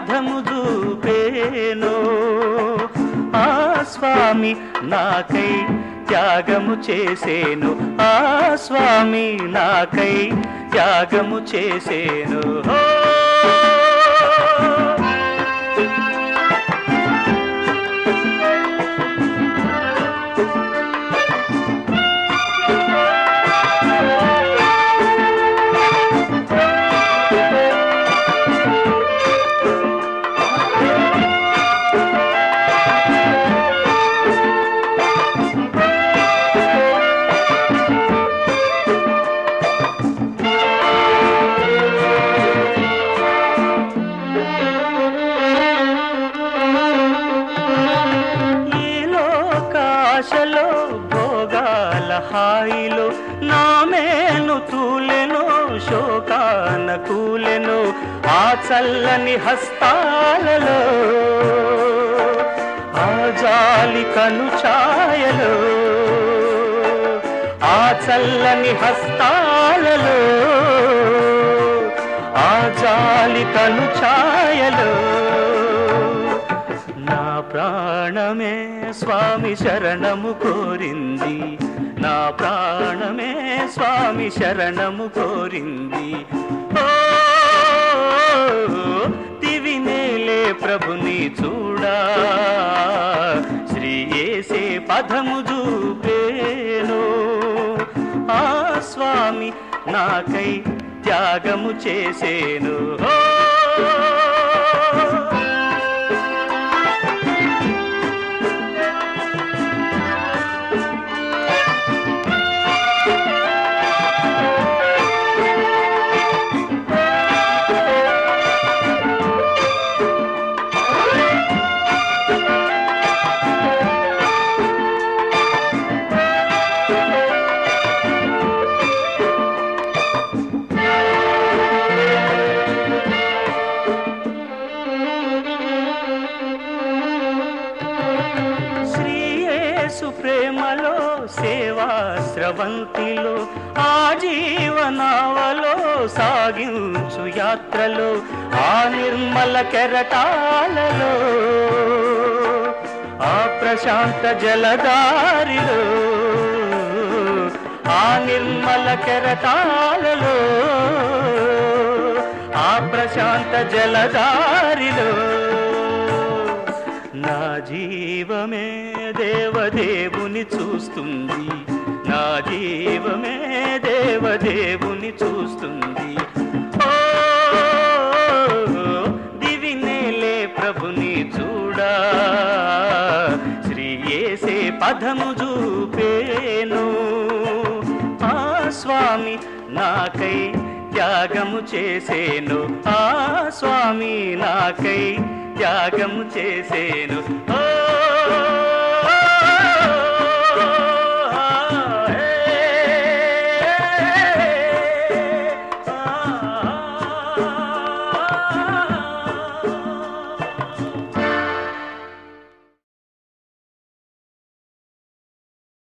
పదము చూపేను ఆ స్వామి నాకై త్యాగము చేసేను ఆ స్వామి నాకై త్యాగము చేసేను హో! ఈ లోకాశలో భోగాల హాయిలో నా మేను తూలెను శోకాన కూలెను ఆ చల్లని హస్తాలలో ఆ జాలి కను ఛాయలో ఆ చల్లని హస్తాలలో ఆ జాలి కను ఛాయలో నా ప్రాణమే స్వామి శరణము కోరింది నా ప్రాణమే స్వామి శరణము కోరింది ఓ దివినేలే ప్రభుని చూడా శ్రీ ఏసే పదము చూపేను ఆ స్వామి నాకై త్యాగము చేసేను ఓ శ్రీయేసు ప్రేమలో సేవా స్రవంతిలో ఆ జీవనావలో సాగించు యాత్రలో ఆ నిర్మల కెరటాలలో ఆ ప్రశాంత జలదారిలో ఆ నిర్మల కెరటాలలో ఆ ప్రశాంత జలదారిలో నా జీవమే దేవదేవుని చూస్తుంది నా జీవమే దేవదేవుని చూస్తుంది ఓ దివినేలే ప్రభుని చూడా శ్రీ ఏసే పదము చూపేను ఆ స్వామి నాకై త్యాగము చేసేను ఆ స్వామి నాకై త్యాగము చేసేను ఓ